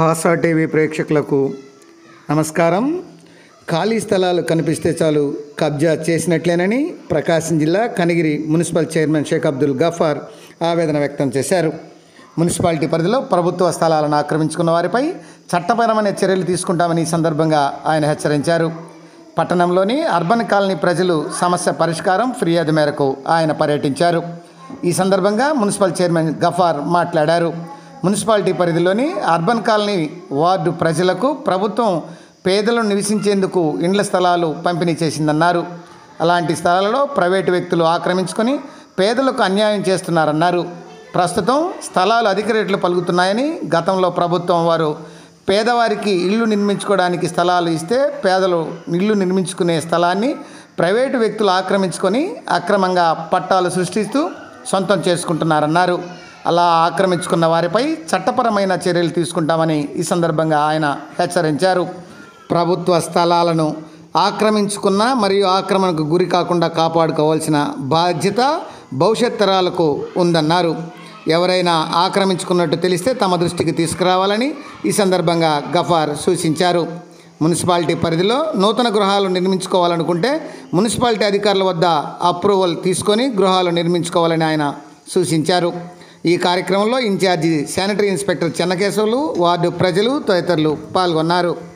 హాసా TV ప్రేక్షకులకు నమస్కారం ఖాళీ స్థలాలు కనిపిస్తే చాలు కబ్జా చేసినట్లేనని ప్రకాశం జిల్లా కనిగిరి మున్సిపల్ చైర్మన్ షేక్ అబ్దుల్ గఫార్ ఆవేదన వ్యక్తం చేశారు మున్సిపాలిటీ పరిధిలో ప్రభుత్వ స్థలాలను ఆక్రమించుకున్న వారిపై చట్టపరమైన చర్యలు తీసుకుంటామని ఈ సందర్భంగా ఆయన హెచ్చరించారు పట్టణంలోని అర్బన్ కాలనీ ప్రజలు సమస్య పరిష్కారం ఫిర్యాదు మేరకు ఆయన పర్యటించారు ఈ సందర్భంగా మున్సిపల్ చైర్మన్ గఫార్ మాట్లాడారు మున్సిపాలిటీ పరిధిలోని అర్బన్ కాలనీ వార్డు ప్రజలకు ప్రభుత్వం పేదలు నివసించేందుకు ఇండ్ల స్థలాలు పంపిణీ చేసిందన్నారు అలాంటి స్థలాలలో ప్రైవేటు వ్యక్తులు ఆక్రమించుకొని పేదలకు అన్యాయం చేస్తున్నారన్నారు ప్రస్తుతం స్థలాలు అధిక రేట్లు పలుకుతున్నాయని గతంలో ప్రభుత్వం వారు పేదవారికి ఇల్లు నిర్మించుకోవడానికి స్థలాలు ఇస్తే పేదలు ఇల్లు నిర్మించుకునే స్థలాన్ని ప్రైవేటు వ్యక్తులు ఆక్రమించుకొని అక్రమంగా పట్టాలు సృష్టిస్తూ సొంతం చేసుకుంటున్నారన్నారు అలా ఆక్రమించుకున్న వారిపై చట్టపరమైన చర్యలు తీసుకుంటామని ఈ సందర్భంగా ఆయన హెచ్చరించారు ప్రభుత్వ స్థలాలను ఆక్రమించుకున్న మరియు ఆక్రమణకు గురి కాకుండా కాపాడుకోవాల్సిన బాధ్యత భవిష్యత్ తరాలకు ఉందన్నారు ఎవరైనా ఆక్రమించుకున్నట్టు తెలిస్తే తమ దృష్టికి తీసుకురావాలని ఈ సందర్భంగా గఫార్ సూచించారు మున్సిపాలిటీ పరిధిలో నూతన గృహాలు నిర్మించుకోవాలనుకుంటే మున్సిపాలిటీ అధికారుల వద్ద అప్రూవల్ తీసుకొని గృహాలు నిర్మించుకోవాలని ఆయన సూచించారు ఈ కార్యక్రమంలో incharge sanitary inspector Chennakesavulu ward ప్రజలు తదితరులు పాల్గొన్నారు